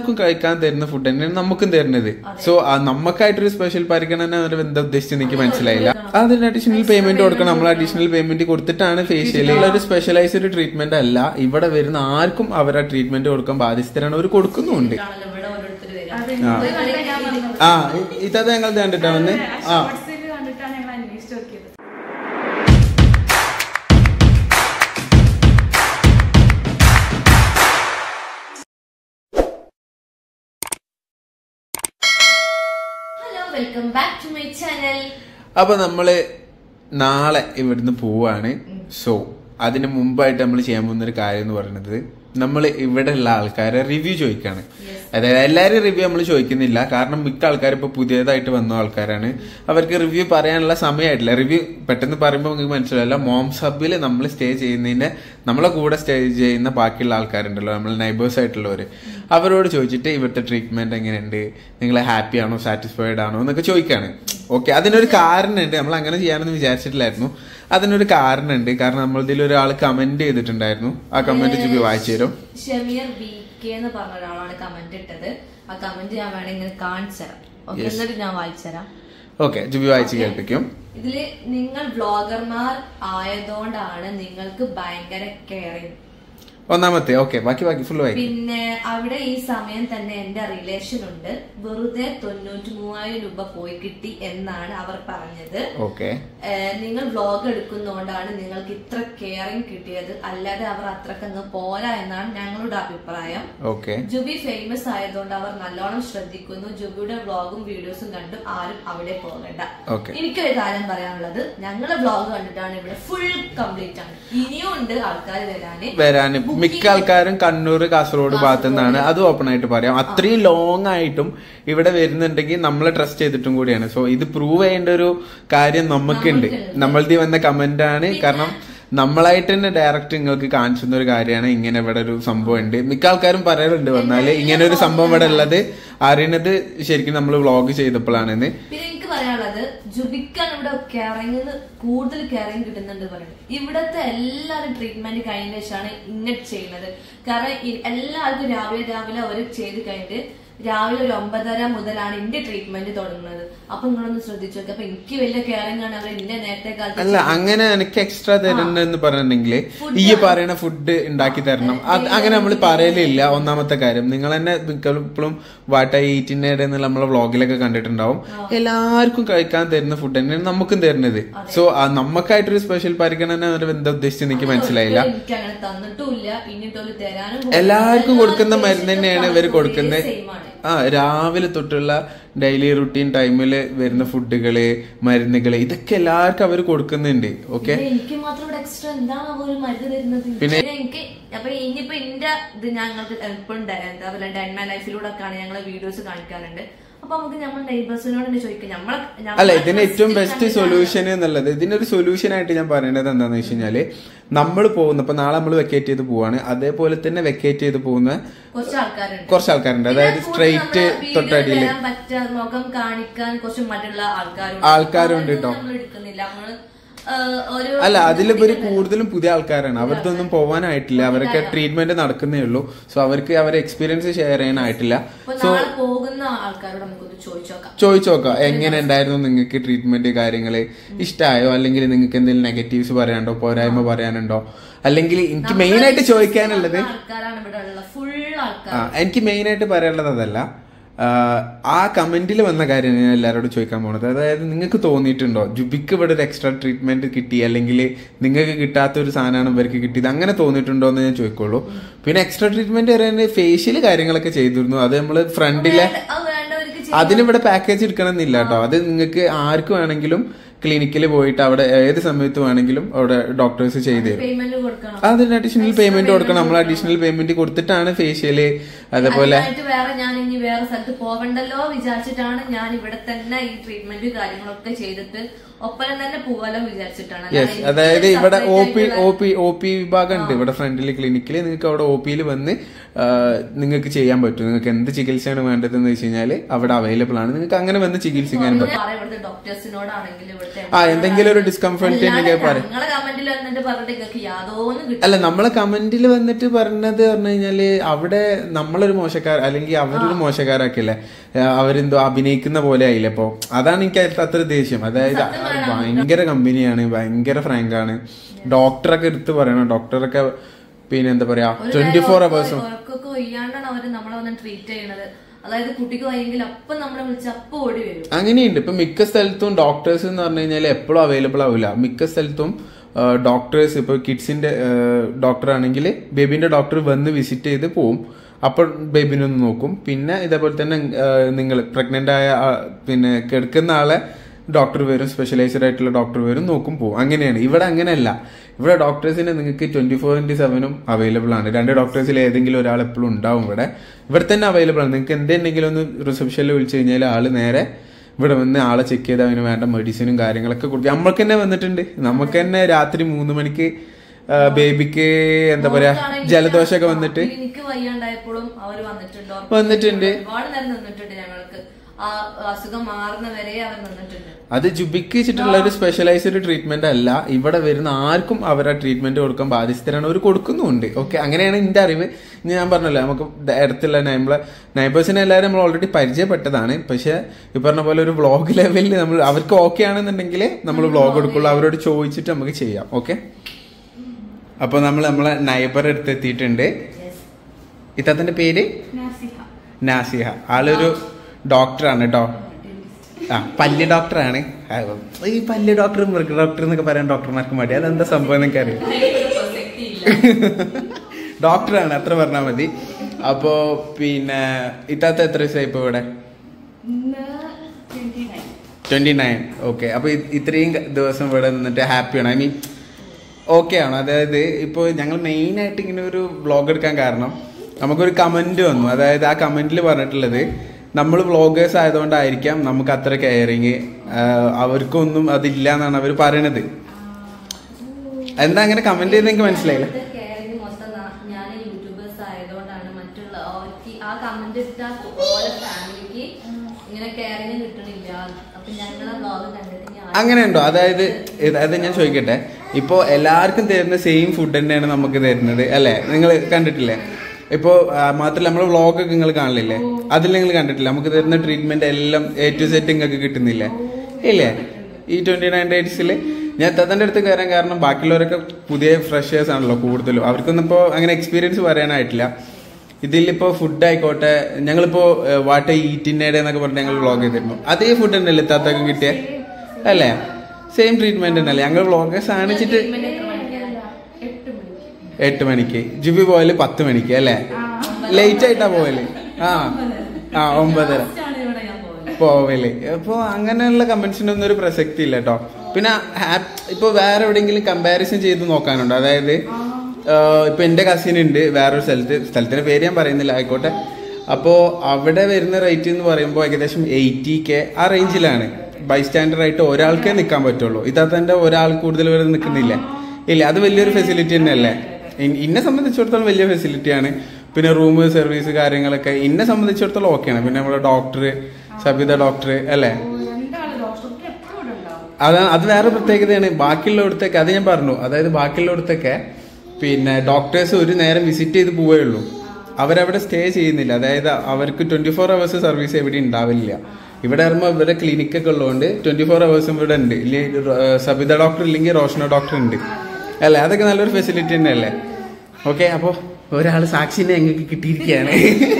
എല്ലാവർക്കും കഴിക്കാൻ തരുന്ന ഫുഡ് തന്നെയാണ് നമുക്കും തരുന്നത് സോ നമുക്കായിട്ടൊരു സ്പെഷ്യൽ പരിഗണന അവർ എന്താ ഉദ്ദേശിച്ചത് എനിക്ക് മനസ്സിലായില്ല അതിന് അഡീഷണൽ പേയ്മെന്റ് കൊടുക്കണം നമ്മൾ അഡീഷണൽ പേയ്മെന്റ് കൊടുത്തിട്ടാണ് ഫേഷ്യൽ ഒരു സ്പെഷ്യലൈസ്ഡ് ട്രീറ്റ്മെന്റ് അല്ല ഇവിടെ വരുന്ന ആർക്കും അവർ ആ ട്രീറ്റ്മെന്റ് കൊടുക്കാൻ ബാധ്യസ്ഥരാണ് അവർ കൊടുക്കുന്നുണ്ട് ആണല്ലോ ഇവിടെ ഓരോരുത്തർ വരിക ആ. പോയി കളിക്കാൻ വന്നപ്പോൾ ആ ഇതത് ഞങ്ങൾ കണ്ടിട്ടാ വന്ന് ആ ഷോർട്സിൽ കണ്ടിട്ടാണ് ഞങ്ങൾ അന്വേഷിച്ച് നോക്കിയത് hello welcome back to my channel അപ്പൊ നമ്മള് നാളെ ഇവിടുന്ന് പോവാണ് സോ അതിന് മുമ്പായിട്ട് നമ്മൾ ചെയ്യാൻ പോകുന്ന ഒരു കാര്യം എന്ന് പറയുന്നത് നമ്മൾ ഇവിടെ ഉള്ള ആൾക്കാരെ റിവ്യൂ ചോദിക്കാണ് അതായത് എല്ലാവരും റിവ്യൂ നമ്മൾ ചോദിക്കുന്നില്ല കാരണം മിക്ക ആൾക്കാരും ഇപ്പൊ പുതിയതായിട്ട് വന്ന ആൾക്കാരാണ് അവർക്ക് റിവ്യൂ പറയാനുള്ള സമയമായിട്ടില്ല റിവ്യൂ പെട്ടെന്ന് പറയുമ്പോൾ നിങ്ങൾക്ക് മനസ്സിലാവില്ല മോം സബിൽ നമ്മൾ സ്റ്റേ ചെയ്യുന്നതിന്റെ നമ്മളെ കൂടെ സ്റ്റേ ചെയ്യുന്ന ബാക്കിയുള്ള ആൾക്കാരുണ്ടല്ലോ നമ്മൾ നൈബേഴ്സ് ആയിട്ടുള്ളവർ അവരോട് ചോദിച്ചിട്ട് ഇവിടുത്തെ ട്രീറ്റ്മെന്റ് എങ്ങനെയുണ്ട് നിങ്ങൾ ഹാപ്പി ആണോ സാറ്റിസ്ഫൈഡ് ആണോ എന്നൊക്കെ ചോദിക്കാണ് ഓക്കെ അതിനൊരു കാരണമുണ്ട് നമ്മൾ അങ്ങനെ ചെയ്യാനൊന്നും വിചാരിച്ചിട്ടില്ലായിരുന്നു അതിനൊരു കാരണമുണ്ട് കാരണം നമ്മൾ ഇതിൽ ഒരാൾ കമന്റ് ചെയ്തിട്ടുണ്ടായിരുന്നു ആ കമന്റ് ചുപ്പി വായിച്ചു തരും ഷമീർ ബി കെ എന്ന് പറഞ്ഞ ഒരാളാണ് കമന്റ് ഇട്ടത് ആ കമന്റ് ഞാൻ വേണമെങ്കിൽ കാണിച്ചു തരാം ഓക്കെ എന്നിട്ട് ഞാൻ വായിച്ചു തരാം ഓക്കെ ജുബി വായിച്ച് കേൾപ്പിക്കും ഇതില് നിങ്ങൾ വ്ളോഗർമാർ ആയതുകൊണ്ടാണ് നിങ്ങൾക്ക് ഭയങ്കര കെയറിങ് ഒന്നാമത്തെ ഓക്കെ ബാക്കി ബാക്കി ഫുൾ വായിക്കും പിന്നെ അവിടെ ഈ സമയം തന്നെ എന്റെ റിലേഷൻ ഉണ്ട് വെറുതെ തൊണ്ണൂറ്റി മൂവായിരം രൂപ പോയി കിട്ടി എന്നാണ് അവർ പറഞ്ഞത് ഓക്കെ ഏഹ് നിങ്ങൾ വ്ളോഗ് എടുക്കുന്നതുകൊണ്ടാണ് നിങ്ങൾക്ക് ഇത്ര കെയറിങ് കിട്ടിയത് അല്ലാതെ അവർ അത്രക്കങ്ങ് പോരാ എന്നാണ് ഞങ്ങളുടെ അഭിപ്രായം ഓക്കെ ജുബി ഫേമസ് ആയതുകൊണ്ട് അവർ നല്ലോണം ശ്രദ്ധിക്കുന്നു ജുബിയുടെ വ്ളോഗും വീഡിയോസും കണ്ടും ആരും അവിടെ പോകണ്ട ഓക്കെ എനിക്കൊരു കാര്യം പറയാനുള്ളത് ഞങ്ങളുടെ വ്ളോഗ് കണ്ടിട്ടാണ് ഇവിടെ ഫുൾ കംപ്ലീറ്റ് ആണ് ഇനിയും ഉണ്ട് ആൾക്കാർ വരാന് വരാൻ മിക്ക ആൾക്കാരും കണ്ണൂർ കാസർഗോഡ് ഭാഗത്തു നിന്നാണ് അത് ഓപ്പൺ ആയിട്ട് പറയാം അത്രയും ലോങ് ആയിട്ടും ഇവിടെ വരുന്നുണ്ടെങ്കിൽ നമ്മൾ ട്രസ്റ്റ് ചെയ്തിട്ടും കൂടിയാണ് സോ ഇത് പ്രൂവ് ചെയ്യേണ്ട ഒരു കാര്യം നമുക്കുണ്ട് നമ്മളുടെ വന്ന കമന്റ് ആണ് കാരണം നമ്മളായിട്ട് തന്നെ ഡയറക്റ്റ് നിങ്ങൾക്ക് കാണിച്ചുന്ന ഒരു കാര്യമാണ് ഇങ്ങനെ ഇവിടെ ഒരു സംഭവം ഉണ്ട് മിക്ക ആൾക്കാരും പറയാറുണ്ട് വന്നാല് ഇങ്ങനെ ഒരു സംഭവം ഇവിടെ ഉള്ളത് അറിയണത് ശരിക്കും നമ്മൾ വ്ളോഗ് ചെയ്തപ്പോഴാണെന്ന് പിന്നെ എനിക്ക് പറയാനുള്ളത് ജുബിക്കാൻ ഇവിടെ കെയറിംഗ് കൂടുതൽ കെയറിംഗ് കിട്ടുന്നുണ്ട് പറയുന്നത് ഇവിടത്തെ എല്ലാവരും ട്രീറ്റ്മെന്റ് കഴിഞ്ഞ ശേഷമാണ് ഇങ്ങനെ ചെയ്യുന്നത് കാരണം ഈ- എല്ലാവർക്കും രാവിലെ രാവിലെ അവർ ചെയ്ത് കഴിഞ്ഞിട്ട് രാവിലെ ഒരു ഒമ്പതര മുതലാണ് എന്റെ ട്രീറ്റ്മെന്റ് തുടങ്ങുന്നത് അപ്പൊ നിങ്ങളൊന്ന് ശ്രദ്ധിച്ചു നോക്കി അപ്പൊ എനിക്ക് വലിയ കെയറിംഗ് ആണ് അവർ എന്റെ നേരത്തെ കാലത്ത് അല്ല അങ്ങനെ എനിക്ക് എക്സ്ട്രാ തരുന്നെന്ന് പറഞ്ഞിട്ടുണ്ടെങ്കിൽ ഈ പറയുന്ന ഫുഡ് ഉണ്ടാക്കി തരണം അത് അങ്ങനെ നമ്മൾ പറയലില്ല ഒന്നാമത്തെ കാര്യം നിങ്ങൾ തന്നെ മിക്കപ്പോഴും വാട്ട ഈറ്റിന്റെ എന്നുള്ള നമ്മളെ വ്ളോഗിലൊക്കെ കണ്ടിട്ടുണ്ടാവും എല്ലാവർക്കും കഴിക്കാൻ തരുന്ന ഫുഡ് തന്നെയാണ് നമുക്കും തരുന്നത് സോ നമുക്കായിട്ടൊരു സ്പെഷ്യൽ പരിഗണന അവർ എന്താ ഉദ്ദേശിച്ചത് എനിക്ക് മനസ്സിലായില്ല എനിക്ക് അങ്ങനെ തന്നിട്ടുമില്ല ഇനിയിട്ടൊരു തരാനും എല്ലാവർക്കും കൊടുക്കുന്ന മരുന്ന് തന്നെയാണ് ഇവർ കൊടുക്കുന്നത് സെയിം ആണ് ആ രാവിലെ തൊട്ടുള്ള ഡെയിലി റുട്ടീൻ ടൈമിൽ വരുന്ന ഫുഡുകള് മരുന്നുകള് ഇതൊക്കെ എല്ലാവർക്കും അവർ കൊടുക്കുന്നുണ്ട് ഓക്കെ പിന്നെ എനിക്ക് മാത്രം ഇവിടെ എക്സ്ട്രാ എന്താണ് അവർ മരുന്ന് തരുന്നത് പിന്നെ എനിക്ക് അപ്പൊ ഇനിയിപ്പോ എന്റെ ഇത് ഞങ്ങൾക്ക് എപ്പോഴും എന്താ പറയുക ഡെൻമാ ലൈഫിലൂടെ ഒക്കെയാണ് ഞങ്ങൾ വീഡിയോസ് കാണിക്കാറുണ്ട് അപ്പൊ നമുക്ക് നമ്മൾ നെയ്ബേഴ്സിനോട് തന്നെ ചോദിക്കാം നമ്മളെ അല്ല ഇതിന് ഏറ്റവും ബെസ്റ്റ് സൊല്യൂഷൻ എന്നുള്ളത് ഇതിനൊരു സൊല്യൂഷൻ ആയിട്ട് ഞാൻ പറയുന്നത് എന്താണെന്ന് വെച്ച് കഴിഞ്ഞാല് നമ്മൾ പോകുന്ന ഇപ്പൊ നാളെ നമ്മൾ വെക്കേറ്റ് ചെയ്ത് പോവാണ് അതേപോലെ തന്നെ വെക്കേറ്റ് ചെയ്ത് പോകുന്ന കുറച്ച് ആൾക്കാരുണ്ട് കുറച്ച് ആൾക്കാരുണ്ട് അതായത് സ്ട്രെയിറ്റ് തൊട്ടടിയിൽ വരാൻ പറ്റാ മുഖം കാണിക്കാൻ കുറച്ച് മറ്റുള്ള ആൾക്കാരുണ്ട് ആൾക്കാരുണ്ട് കേട്ടോ. നമ്മൾ എടുക്കുന്നില്ല നമ്മള് ആ, ഒരു അല്ല അതിലുപരി കൂടുതലും പുതിയ ആൾക്കാരാണ് അവർക്കൊന്നും പോകാനായിട്ടില്ല അവരൊക്കെ ട്രീറ്റ്മെന്റ് നടക്കുന്നേ ഉള്ളൂ സോ അവർക്ക് അവരെ എക്സ്പീരിയൻസ് ഷെയർ ചെയ്യാനായിട്ടില്ല അപ്പൊ നാളെ പോകുന്ന ആൾക്കാരോട് നമുക്കൊന്ന് ചോദിച്ചു നോക്കാം ചോദിച്ചു നോക്കാം എങ്ങനെ ഉണ്ടായിരുന്നു നിങ്ങൾക്ക് ട്രീറ്റ്മെന്റ് കാര്യങ്ങള് ഇഷ്ടമായോ അല്ലെങ്കിൽ നിങ്ങൾക്ക് എന്തെങ്കിലും നെഗറ്റീവ്സ് പറയാനുണ്ടോ പോരായ്മ പറയാനുണ്ടോ അല്ലെങ്കിൽ എനിക്ക് മെയിൻ ആയിട്ട് ചോദിക്കാനുള്ളത് ആൾക്കാരാണ് ഇവിടെ ഉള്ള ഫുൾ ആൾക്കാർ ആ എനിക്ക് മെയിൻ ആയിട്ട് പറയാനുള്ളത് അതല്ല ആ, ആ കമന്റിൽ വന്ന കാര്യം ഞാൻ എല്ലാവരോടും ചോദിക്കാൻ പോണത് അതായത് നിങ്ങൾക്ക് തോന്നിയിട്ടുണ്ടോ ജുബിക്ക് ഇവിടെ ഒരു എക്സ്ട്രാ ട്രീറ്റ്മെന്റ് കിട്ടി അല്ലെങ്കിൽ നിങ്ങൾക്ക് കിട്ടാത്ത ഒരു സാധനമാണ് ഇവർക്ക് കിട്ടിയത് അങ്ങനെ തോന്നിയിട്ടുണ്ടോ എന്ന് ഞാൻ ചോദിക്കുള്ളൂ പിന്നെ എക്സ്ട്രാ ട്രീറ്റ്മെന്റ് പറയുന്നത് ഫേഷ്യൽ കാര്യങ്ങളൊക്കെ ചെയ്തിരുന്നു അത് നമ്മൾ ഫ്രണ്ടിലെ അത് വേണ്ടവർക്ക് അതിനിവിടെ പാക്കേജ് എടുക്കണം എന്നില്ല കേട്ടോ അത് നിങ്ങൾക്ക് ആർക്ക് വേണമെങ്കിലും ക്ലിനിക്കിൽ പോയിട്ട് അവിടെ ഏത് സമയത്ത് വേണമെങ്കിലും അവിടെ ഡോക്ടേഴ്സ് ചെയ്തു തരും പേയ്മെന്റ് കൊടുക്കണം അതിന് അഡീഷണൽ പേയ്മെന്റ് കൊടുക്കണം നമ്മൾ അഡീഷണൽ പേയ്മെന്റ് കൊടുത്തിട്ടാണ് ഫേഷ്യല് അതേപോലെ അതിനായിട്ട് വേറെ ഞാൻ ഇനി വേറെ സ്ഥലത്ത് പോവണ്ടല്ലോ വിചാരിച്ചിട്ടാണ് ഞാൻ ഇവിടെ തന്നെ ഈ ട്രീറ്റ്മെന്റ് കാര്യങ്ങളൊക്കെ ചെയ്തിട്ട് ഒപ്പരം തന്നെ പോവാലോ വിചാരിച്ചിട്ടാണ് അല്ലാതെ യെസ് എനിക്ക് അതായത് ഇവിടെ separate ഒ പി ആയിട്ടുള്ള- ഒ പി ഒ പി വിഭാഗം ഉണ്ട് ഇവിടെ ഫ്രണ്ടിൽ ക്ലിനിക്കിൽ നിങ്ങൾക്ക് അവിടെ ഒ പിയിൽ വന്ന് ആ, നിങ്ങൾക്ക് ചെയ്യാൻ പറ്റും നിങ്ങൾക്ക് എന്ത് ചികിത്സയാണ് വേണ്ടതെന്ന് വെച്ച് കഴിഞ്ഞാൽ അവിടെ അവൈലബിൾ ആണ് നിങ്ങൾക്ക് അങ്ങനെ വന്ന് ചികിത്സിക്കാൻ പറ്റും പറയാം ഇവിടുത്തെ ഡോക്ടേഴ്സിനോടാണെങ്കിലും ഇവിടുത്തെ ആ, എന്തെങ്കിലും ഒരു discomfort ഉണ്ടെങ്കിൽ പറയ്. നിങ്ങളെ കമന്റിൽ വന്നിട്ട് പറഞ്ഞിട്ട് നിങ്ങൾക്ക് യാതൊന്നും കിട്ടും അല്ല നമ്മളെ കമന്റിൽ വന്നിട്ട് പറഞ്ഞത് പറഞ്ഞു കഴിഞ്ഞാല് അവിടെ നമ്മളൊരു മോശക്കാർ അല്ലെങ്കിൽ അവരൊരു മോശക്കാരാക്കില്ലേ അവരെന്തോ അഭിനയിക്കുന്ന പോലെ ആയില്ലേ അപ്പൊ അതാണ് എനിക്ക് അതിലത്തെ അത്ര ദേഷ്യം അതായത് ഭയങ്കര കമ്പനിയാണ് ഭയങ്കര ഫ്രാങ്ക് ആണ് ഡോക്ടറൊക്കെ എടുത്ത് പറയണം ഡോക്ടറൊക്കെ പിന്നെ എന്താ പറയാ ട്വന്റി ഫോർ അവേഴ്സും അവർക്കൊക്കെ വയ്യാണ്ടാണ് അവര് നമ്മളെ വന്ന് ട്രീറ്റ് ചെയ്യണത് അതായത് കുട്ടിക്ക് വയ്യെങ്കിൽ അപ്പം നമ്മളെ വിളിച്ച് അപ്പം ഓടി വരും അങ്ങനെയുണ്ട് ഇപ്പൊ മിക്ക സ്ഥലത്തും ഡോക്ടേഴ്സ് എന്ന് പറഞ്ഞു കഴിഞ്ഞാൽ എപ്പോഴും അവൈലബിൾ ആവില്ല മിക്ക സ്ഥലത്തും ഡോക്ടേഴ്സ് ഇപ്പൊ കിഡ്സിന്റെ ഡോക്ടർ ആണെങ്കിൽ ബേബിന്റെ ഡോക്ടർ വന്ന് വിസിറ്റ് ചെയ്ത് പോവും അപ്പോൾ ബേബിനെ ഒന്ന് നോക്കും പിന്നെ ഇതേപോലെ തന്നെ നിങ്ങൾ പ്രഗ്നന്റ് ആയ ആ, പിന്നെ കിടക്കുന്ന ആളെ ഡോക്ടർ വരും സ്പെഷ്യലൈസ്ഡ് ആയിട്ടുള്ള ഡോക്ടർ വരും നോക്കും പോവും അങ്ങനെയാണ് ഇവിടെ അങ്ങനെയല്ല ഇവിടെ ഡോക്ടേഴ്സിന് നിങ്ങൾക്ക് ട്വന്റി ഫോർ ഇന്റു സെവനും അവൈലബിൾ ആണ് രണ്ട് ഡോക്ടേഴ്സിൽ ഏതെങ്കിലും ഒരാൾ എപ്പോഴും ഉണ്ടാവും ഇവിടെ ഇവിടെ തന്നെ അവൈലബിൾ ആണ് നിങ്ങൾക്ക് എന്തെങ്കിലും ഒന്ന് റിസപ്ഷനിൽ വിളിച്ചു കഴിഞ്ഞാൽ ആള് നേരെ ഇവിടെ വന്ന് ആളെ ചെക്ക് ചെയ്ത് അതിന് വേണ്ട മെഡിസിനും കാര്യങ്ങളൊക്കെ കൊടുക്കും നമ്മൾക്ക് തന്നെ വന്നിട്ടുണ്ട് നമുക്ക് തന്നെ രാത്രി മൂന്ന് മണിക്ക് ആ, ബേബിക്ക് എന്താ പറയാ ജലദോഷമൊക്കെ വന്നിട്ട് എനിക്ക് വയ്യാണ്ടായപ്പോഴും അവര് വന്നിട്ടുണ്ട് വന്നിട്ടുണ്ട്. ഒരുപാട് നേരം നിന്നിട്ടുണ്ട് ഞങ്ങൾക്ക് ആ അസുഖം മാറുന്ന വരെ അവർ നിന്നിട്ടുണ്ട് അത് ജുബിക്ക് വെച്ചിട്ടുള്ള ഒരു സ്പെഷ്യലൈസ്ഡ് ട്രീറ്റ്മെന്റ് അല്ല ഇവിടെ വരുന്ന ആർക്കും അവരെ ട്രീറ്റ്മെന്റ് കൊടുക്കാൻ ബാധ്യസ്ഥരാണ് അവർ കൊടുക്കുന്നുണ്ട് ഓക്കെ അങ്ങനെയാണ് എന്റെ അറിവ് ഇനി ഞാൻ പറഞ്ഞല്ലോ നമുക്ക് ദ- അടുത്തുള്ള നമ്മളെ നൈബേഴ്സിനെ എല്ലാവരും നമ്മൾ ഓൾറെഡി പരിചയപ്പെട്ടതാണ് പക്ഷെ ഈ പറഞ്ഞ പോലെ ഒരു വ്ളോഗ് ലെവലിൽ നമ്മൾ അവർക്ക് ഓക്കെ ആണെന്നുണ്ടെങ്കിൽ നമ്മൾ വ്ളോഗ് കൊടുക്കുള്ളൂ അവരോട് ചോദിച്ചിട്ട് നമുക്ക് ചെയ്യാം ഓക്കെ അപ്പൊ നമ്മൾ നമ്മളെ നൈബർ അടുത്ത് എത്തിയിട്ടുണ്ട് ഇത്തത്തിന്റെ പേര് നാസിഹ നാസിഹ ആളൊരു ഡോക്ടറാണ് കേട്ടോ ആ പല്ല് ഡോക്ടറാണ് ആ, ഈ പല്ല് ഡോക്ടർ മൃഗ ഡോക്ടർ എന്നൊക്കെ പറയാൻ ഡോക്ടർമാർക്ക് മതി അതെന്താ സംഭവം എന്നൊക്കെ അറിയാം ഡോക്ടറാണ് അത്ര പറഞ്ഞാൽ മതി അപ്പോ പിന്നെ ഇത്താത്ത എത്ര ദിവസമായി ഇപ്പൊ ഇവിടെ ഇന്ന് twenty nine twenty nine okay അപ്പൊ ഇ- ഇത്രയും ദിവസം ഇവിടെ നിന്നിട്ട് ഹാപ്പിയാണ് ഐ മീൻ ഓക്കെ ആണ് അതായത് ഇപ്പോൾ ഞങ്ങൾ മെയിൻ ആയിട്ട് ഇങ്ങനെ ഒരു വ്ളോഗ് എടുക്കാൻ കാരണം നമുക്കൊരു കമന്റ് വന്നു അതായത് ആ കമന്റിൽ പറഞ്ഞിട്ടുള്ളത് നമ്മൾ വ്ളോഗേഴ്സ് ആയതുകൊണ്ടായിരിക്കാം നമുക്ക് അത്ര കെയറിങ് അവർക്കൊന്നും അതില്ല എന്നാണ് അവർ പറയണത് എന്താ അങ്ങനെ കമന്റ് ചെയ്ത് എനിക്ക് മനസ്സിലായില്ല കെയറിങ് മൊത്തം ഞാൻ യൂട്യൂബേഴ്സ് ആയതുകൊണ്ടാണ് മറ്റുള്ള അവർക്ക് ആ കമന്റ് ഇട്ട ഓരോ ഫാമിലിക്ക് ഇങ്ങനെ കെയറിങ് കിട്ടണില്ല അപ്പൊ ഞങ്ങളെ ബ്ലോഗ് കണ്ടിട്ട് ഞാൻ അങ്ങനെയുണ്ടോ അതായത് അതായത് ഞാൻ ചോദിക്കട്ടെ ഇപ്പോ എല്ലാവർക്കും തരുന്ന സെയിം ഫുഡ് തന്നെയാണ് നമുക്ക് തരുന്നത് അല്ലെ നിങ്ങൾ കണ്ടിട്ടില്ലേ ഇപ്പോ ആ, മാത്രല്ല നമ്മളെ വ്ളോഗൊക്കെ നിങ്ങൾ കാണില്ലേ അതിൽ നിങ്ങൾ കണ്ടിട്ടില്ല നമുക്ക് തരുന്ന ട്രീറ്റ്മെന്റ് എല്ലാം എ ടു സെറ്റ് നിങ്ങൾക്ക് കിട്ടുന്നില്ലേ ഇല്ലേ ഈ ട്വന്റി നയൻ ഡേയ്സിൽ ഞാൻ തത്തന്റെ അടുത്ത് കയറാൻ കാരണം ബാക്കിയുള്ളവരൊക്കെ പുതിയ ഫ്രഷേഴ്സ് ആണല്ലോ കൂടുതലും അവർക്കൊന്നും ഇപ്പോൾ അങ്ങനെ എക്സ്പീരിയൻസ് പറയാനായിട്ടില്ല ഇതിലിപ്പോ ഫുഡ് ആയിക്കോട്ടെ ഞങ്ങളിപ്പോ വാട്ട ഈറ്റിന്നേടെ എന്നൊക്കെ പറഞ്ഞ് ഞങ്ങൾ വ്ളോഗ് ചെയ്തിരുന്നു അതേ ഫുഡ് തന്നെയല്ലേ താത്തക്കും കിട്ടിയ അല്ലേ സെയിം ട്രീറ്റ്മെന്റ് തന്നെയല്ലേ ഞങ്ങൾ വ്ളോഗേഴ്സ് ആണിച്ചിട്ട് treatment എത്ര മണിക്കാണ്? എട്ട് മണിക്ക് എട്ട് മണിക്ക് ജുബി പോയാല് പത്ത് മണിക്ക് അല്ലേ ലേറ്റ് ആയിട്ടാ പോവല് ആ ആ ഒമ്പതര Last ആണ് ഇവിടെ ഞാൻ പോകുന്നത് പോവല് അപ്പൊ അങ്ങനെയുള്ള കമന്റ്സിനൊന്നും ഒരു പ്രസക്തി ഇല്ല കേട്ടോ പിന്നെ ഹാപ്- ഇപ്പൊ വേറെ എവിടെയെങ്കിലും കമ്പാരിസൺ ചെയ്ത് നോക്കാനുണ്ടോ അതായത് ആഹ് ഇപ്പൊ എന്റെ കസിൻ ഉണ്ട് വേറൊരു സ്ഥലത്ത് സ്ഥലത്തിന്റെ പേര് ഞാൻ പറയുന്നില്ല ആയിക്കോട്ടെ അപ്പോ അവിടെ വരുന്ന റേറ്റ് എന്ന് പറയുമ്പോൾ ഏകദേശം എയ്റ്റി കെ ആ റേഞ്ചിലാണ് ബൈ സ്റ്റാൻഡർ ആയിട്ട് ഒരാൾക്കേ നിൽക്കാൻ പറ്റുള്ളൂ ഇതാത്തന്റെ ഒരാൾ കൂടുതൽ വരെ നിൽക്കുന്നില്ല ഇല്ല അത് വലിയൊരു ഫെസിലിറ്റി തന്നെയല്ലേ ഇ- ഇന്നെ സംബന്ധിച്ചിടത്തോളം വലിയ ഫെസിലിറ്റിയാണ് പിന്നെ റൂം സർവീസ് കാര്യങ്ങളൊക്കെ ഇന്നെ സംബന്ധിച്ചിടത്തോളം ഓക്കെയാണ് പിന്നെ നമ്മുടെ ഡോക്ടർ സബിത ഡോക്ടർ അല്ലേ രണ്ടാള് ഡോക്ടർക്ക് എപ്പോഴും ഇവിടെ ഉണ്ടാവും അത് അത് വേറെ പ്രത്യേകതയാണ് ബാക്കിയുള്ളവിടത്തൊക്കെ അത് ഞാൻ പറഞ്ഞു അതായത് ബാക്കിയുള്ളവിടത്തൊക്കെ പിന്നെ ഡോക്ടേഴ്സ് ഒരു നേരം വിസിറ്റ് ചെയ്ത് പോവേ ഉള്ളൂ അവരവിടെ സ്റ്റേ ചെയ്യുന്നില്ല അതായത് അവർക്ക് ട്വന്റി ഫോർ അവേഴ്സ് സർവീസ് എവിടെ ഉണ്ടാവില്ല ഇവിടെ ആകുമ്പോൾ ഇവരുടെ ക്ലിനിക്കൊക്കെ ഉള്ളതുകൊണ്ട് ട്വന്റി ഫോർ അവേഴ്സും ഇവിടെ ഉണ്ട് ഇല്ലെങ്കിൽ സബിത ഡോക്ടർ ഇല്ലെങ്കിൽ റോഷന ഡോക്ടർ ഉണ്ട് അല്ലേ അതൊക്കെ നല്ലൊരു ഫെസിലിറ്റി തന്നെയല്ലേ ഓക്കെ അപ്പോൾ ഒരാൾ സാക്ഷിനെ ഞങ്ങൾക്ക് കിട്ടിയിരിക്കുകയാണ്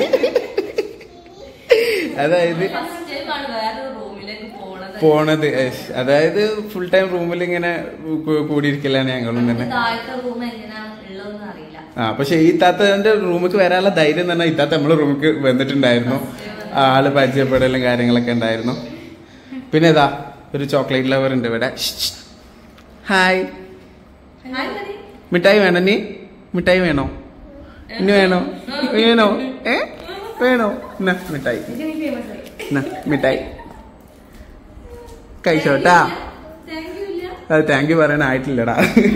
അതായത് ഫസ്റ്റ് ടൈം ആണ് വേറൊരു റൂമിലേക്ക് പോണത് പോണത് ഏഷ്. അതായത് ഫുൾ ടൈം റൂമിൽ ഇങ്ങനെ കൂ- കൂടിയിരിക്കലാണ് ഞങ്ങളും തന്നെ താഴത്തെ റൂം എങ്ങനെയാണ് ഉള്ളതെന്ന് അറിയില്ല ആ പക്ഷെ ഈ താത്തന്റെ റൂമിക്ക് വരാനുള്ള ധൈര്യം തന്നെ ഈ താത്ത നമ്മളെ റൂമിക്ക് വന്നിട്ടുണ്ടായിരുന്നു ആള് പരിചയപ്പെടലും കാര്യങ്ങളൊക്കെ ഉണ്ടായിരുന്നു പിന്നെ ഇതാ ഒരു ചോക്ലേറ്റ് ലവർ ഉണ്ട് ഇവിടെ ഹായ് ഹായ് മതി. മിഠായി വേണോ നീ മിഠായി വേണോ ഇനി വേണോ വേണോ ഏ വേണോ എന്നാ മിഠായി ഇതിന് ഫേമസ് ആയി എന്നാ മിഠായി കഴിച്ചോട്ടാ Thank you ഇല്ല. അത് താങ്ക് യു പറയാനായിട്ടില്ലടാ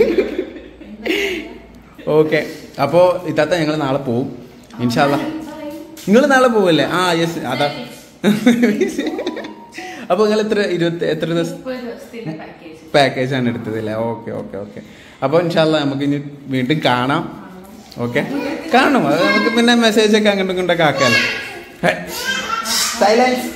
ഓക്കെ അപ്പോ ഇത്താത്ത ഞങ്ങൾ നാളെ പോവും ഇൻഷാല്ല നിങ്ങൾ നാളെ പോവല്ലേ ആ യെസ് അതാ അപ്പൊ നിങ്ങൾ എത്ര ഇരുപത്തി എത്ര ദിവസം മുപ്പത് ദിവസത്തെ ദിവസത്തിന്റെ പാക്കേജ് പാക്കേജ് ആണ് എടുത്തത് അല്ലേ ഓക്കെ ഓക്കെ ഓക്കെ അപ്പോൾ ഇൻഷാല്ല നമുക്ക് ഇനി വീണ്ടും കാണാം ഓക്കെ കാണും അത് നമുക്ക് പിന്നെ മെസ്സേജ് ഒക്കെ അങ്ങോട്ടും ഇങ്ങോട്ടൊക്കെ ആക്കാമല്ലോ സൈലൻസ്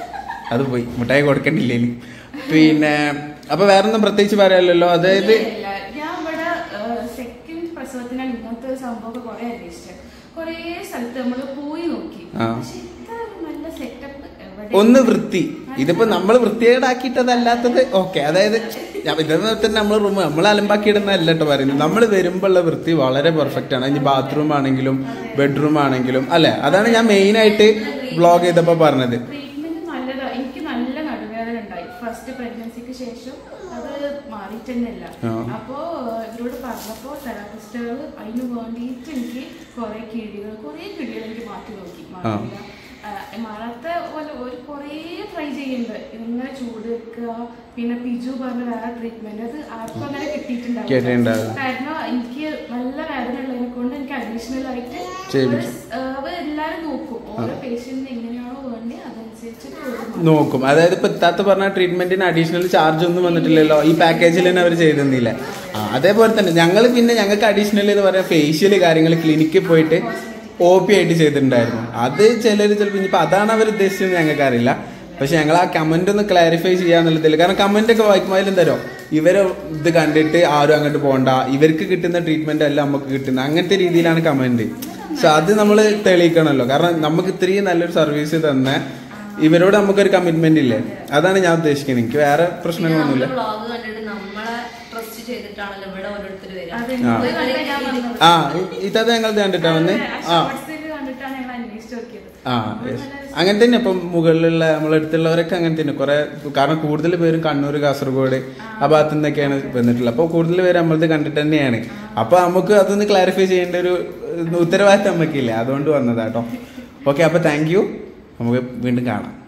അത് പോയി മുട്ടായി കൊടുക്കണ്ടില്ലേ ഇനി. പിന്നെ അപ്പൊ വേറൊന്നും പ്രത്യേകിച്ച് പറയാനില്ലല്ലോ അതായത് ഇല്ല, ഞാൻ ഇവിടെ സെക്കൻഡ് പ്രസവത്തിനാണ് ഇങ്ങനത്തെ ഒരു സംഭവം കുറെ അന്വേഷിച്ചത് കുറെ സ്ഥലത്ത് നമ്മൾ പോയി നോക്കി ആ. പക്ഷെ ഇത്ര ഒരു നല്ല സെറ്റപ്പ് ഒന്ന് വൃത്തി ഇതിപ്പോ നമ്മൾ വൃത്തികേടാക്കിയിട്ടതല്ലാത്തത് ഓക്കെ അതായത് ഞാൻ ഇതെന്ന് തന്നെ നമ്മൾ റൂം നമ്മൾ അലമ്പാക്കിയിടുന്നതല്ല കേട്ടോ പറയുന്നത് നമ്മൾ വരുമ്പോഴുള്ള വൃത്തി വളരെ പെർഫെക്റ്റ് ആണ് ഇനി ബാത്റൂം ആണെങ്കിലും ബെഡ്റൂം ആണെങ്കിലും അല്ലെ അതാണ് ഞാൻ മെയിൻ ആയിട്ട് ബ്ലോഗ് ചെയ്തപ്പോ പറഞ്ഞത് ട്രീറ്റ്മെന്റ് നല്ലതാ എനിക്ക് നല്ല നടുവേദന ഉണ്ടായി ഫസ്റ്റ് പ്രഗ്നൻസിക്ക് ശേഷം അത് മാറിയിട്ടല്ല ആ. അപ്പോ ഏഹ്, ഇവരോട് പറഞ്ഞപ്പോ തെറാപ്പിസ്റ്റുകൾ അതിന് വേണ്ടിയിട്ട് എനിക്ക് കുറെ കിഴികൾ കുറെ കിഴികൾ എനിക്ക് മാറ്റി നോക്കി മാറിയില്ല ഏഹ്, മാറാത്ത പോലെ ഒരു കുറേ ട്രൈ ചെയ്യുന്നുണ്ട് ഇങ്ങനെ ചൂട് വെക്കുക പിന്നെ പിജു പറഞ്ഞ വേറെ ട്രീറ്റ്മെന്റ് അത് ആർക്കും അങ്ങനെ കിട്ടിയിട്ടുണ്ടാവില്ല കേട്ടിട്ടുണ്ടാവില്ല. കാരണം എനിക്ക് നല്ല വേദന ഉള്ളതിനെ കൊണ്ട് എനിക്ക് അഡീഷണൽ ആയിട്ട് ചെയ്യിപ്പിച്ചു. അവർ എല്ലാരും നോക്കും ഓരോ പേഷ്യന്റിന് എങ്ങനെയാണോ വേണ്ടി അതനുസരിച്ചിട്ട് ഒരു മാറ്റം. നോക്കും അതായത് ഇപ്പൊ ഇത്താത്ത പറഞ്ഞ ട്രീറ്റ്മെന്റിന് അഡീഷണൽ ചാർജ് ഒന്നും വന്നിട്ടില്ലല്ലോ ഈ പാക്കേജിൽ തന്നെ അവർ ചെയ്തെന്നില്ല ആ അതേപോലെ തന്നെ ഞങ്ങൾ പിന്നെ ഞങ്ങൾക്ക് അഡീഷണൽ എന്ന് പറയാൻ ഫേഷ്യൽ കാര്യങ്ങൾ ക്ലിനിക്കിൽ പോയിട്ട് ഒ പി ആയിട്ട് ചെയ്തിട്ടുണ്ടായിരുന്നു അത് ചിലർ ചിലപ്പോൾ ഇനിയിപ്പോൾ അതാണ് അവർ ഉദ്ദേശിച്ചത് ഞങ്ങൾക്ക് അറിയില്ല പക്ഷെ ഞങ്ങൾ ആ കമന്റ് ഒന്ന് ക്ലാരിഫൈ ചെയ്യാന്നുള്ളതിൽ കാരണം കമന്റ് ഒക്കെ വായിക്കുമ്പോൾ അതിലും തരോ ഇവരെ ഇത് കണ്ടിട്ട് ആരും അങ്ങോട്ട് പോകണ്ട ഇവർക്ക് കിട്ടുന്ന ട്രീറ്റ്മെന്റ് അല്ല നമുക്ക് കിട്ടുന്നത് അങ്ങനത്തെ രീതിയിലാണ് കമന്റ് പക്ഷെ അത് നമ്മൾ തെളിയിക്കണമല്ലോ കാരണം നമുക്ക് ഇത്രയും നല്ലൊരു സർവീസ് തന്നെ ഇവരോട് നമുക്കൊരു കമ്മിറ്റ്മെന്റ് ഇല്ലേ അതാണ് ഞാൻ ഉദ്ദേശിക്കുന്നത് എനിക്ക് വേറെ പ്രശ്നങ്ങളൊന്നുമില്ല വ്ളോഗ് കണ്ടിട്ട് നമ്മളെ ട്രസ്റ്റ് ചെയ്തിട്ടാണല്ലോ ഇവിടെ ഓരോരുത്തർ അത് വരിക ആ. പോയി കണ്ടിട്ട് ഞാൻ വന്നത്. ആ ഇത്തത് ഞങ്ങൾ കണ്ടിട്ടാ വന്ന് ആ ആ shorts ല് കണ്ടിട്ടാണ് ഞങ്ങൾ അന്വേഷിച്ച് നോക്കിയത് ആ yes. അങ്ങനെ തന്നെ ഇപ്പം മുകളിലുള്ള നമ്മളെ അടുത്തുള്ളവരൊക്കെ അങ്ങനെ തന്നെ കുറെ കാരണം കൂടുതൽ പേരും കണ്ണൂർ കാസർഗോഡ് ആ ഭാഗത്തു നിന്നൊക്കെയാണ് വന്നിട്ടുള്ളത് അപ്പോൾ കൂടുതൽ പേര് നമ്മളത് കണ്ടിട്ട് തന്നെയാണ് അപ്പൊ നമുക്ക് അതൊന്ന് ക്ലാരിഫൈ ചെയ്യേണ്ട ഒരു ഉത്തരവാദിത്തം നമുക്കില്ല അതുകൊണ്ട് വന്നതാട്ടോ ഓക്കെ അപ്പൊ താങ്ക് യു നമുക്ക് വീണ്ടും കാണാം